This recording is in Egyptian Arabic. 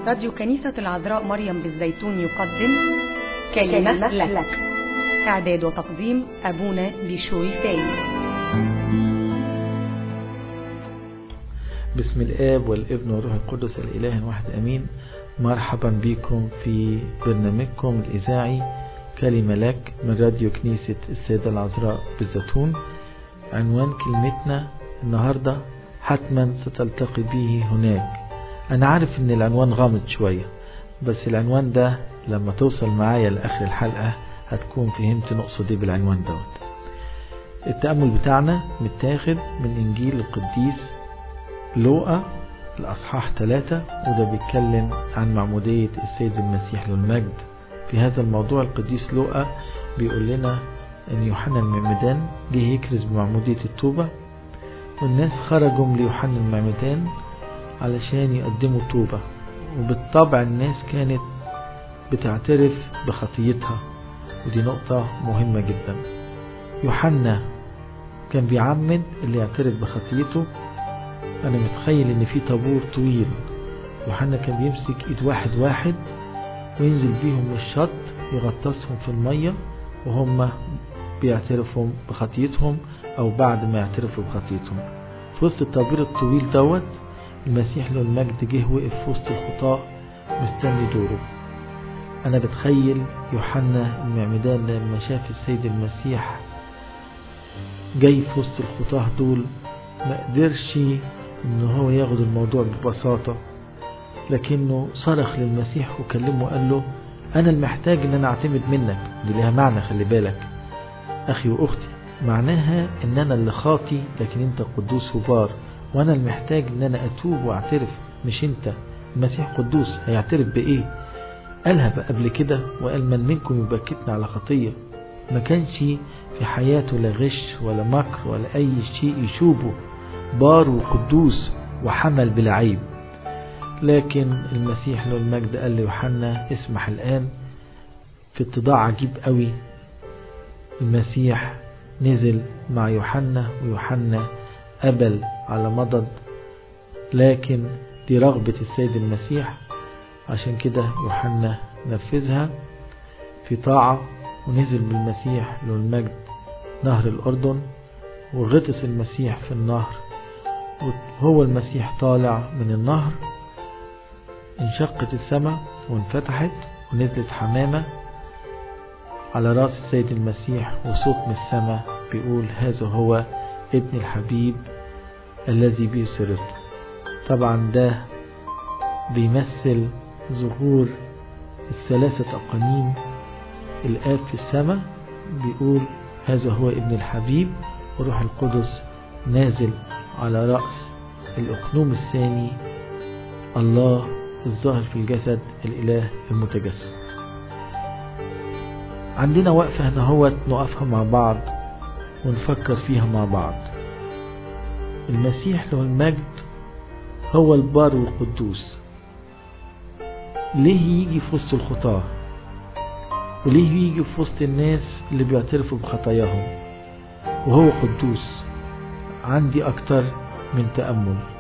راديو كنيسة العذراء مريم بالزيتون يقدم كلمة, كلمة لك. لك إعداد وتقديم أبونا بشوي فايز بسم الآب والابن والروح القدس الإله الواحد أمين مرحبا بكم في برنامجكم الإذاعي كلمة لك من راديو كنيسة السيدة العذراء بالزيتون عنوان كلمتنا النهاردة حتما ستلتقي به هناك أنا عارف إن العنوان غامض شوية بس العنوان ده لما توصل معايا لآخر الحلقة هتكون فهمت نقصد ايه بالعنوان دوت التأمل بتاعنا متاخد من إنجيل القديس لوقا الأصحاح ثلاثة وده بيتكلم عن معمودية السيد المسيح للمجد في هذا الموضوع القديس لوقا بيقول لنا أن يوحنا المعمدان جه يكرز بمعمودية التوبة والناس خرجوا ليوحنا المعمدان علشان يقدموا توبة وبالطبع الناس كانت بتعترف بخطيتها ودي نقطة مهمة جدا يوحنا كان بيعمد اللي يعترف بخطيته انا متخيل ان في طابور طويل يوحنا كان بيمسك ايد واحد واحد وينزل بيهم الشط يغطسهم في المية وهم بيعترفوا بخطيتهم او بعد ما يعترفوا بخطيتهم في وسط الطابور الطويل دوت المسيح له المجد جه وقف في وسط الخطاة مستني دوره انا بتخيل يوحنا المعمدان لما شاف السيد المسيح جاي في وسط الخطاة دول ما قدرش ان هو ياخد الموضوع ببساطة لكنه صرخ للمسيح وكلمه وقال له انا المحتاج ان انا اعتمد منك دي لها معنى خلي بالك اخي واختي معناها ان انا اللي خاطي لكن انت قدوس وبار وانا المحتاج ان انا اتوب واعترف مش انت المسيح قدوس هيعترف بايه قالها بقى قبل كده وقال من منكم يبكتنا على خطية ما كانش في حياته لا غش ولا مكر ولا اي شيء يشوبه بار وقدوس وحمل بلا عيب لكن المسيح له المجد قال ليوحنا اسمح الآن في اتضاع عجيب قوي المسيح نزل مع يوحنا ويوحنا قبل على مضض لكن دي رغبة السيد المسيح عشان كده يوحنا نفذها في طاعة ونزل بالمسيح له المجد نهر الأردن وغطس المسيح في النهر وهو المسيح طالع من النهر انشقت السماء وانفتحت ونزلت حمامة على رأس السيد المسيح وصوت من السماء بيقول هذا هو ابن الحبيب الذي به سررت طبعا ده بيمثل ظهور الثلاثة أقانيم الآب في السماء بيقول هذا هو ابن الحبيب وروح القدس نازل على رأس الأقنوم الثاني الله الظاهر في الجسد الإله المتجسد عندنا وقفة هنا هو نقفها مع بعض ونفكر فيها مع بعض المسيح له المجد هو البار والقدوس ليه يجي في وسط الخطاة وليه يجي في وسط الناس اللي بيعترفوا بخطاياهم وهو قدوس عندي أكتر من تأمل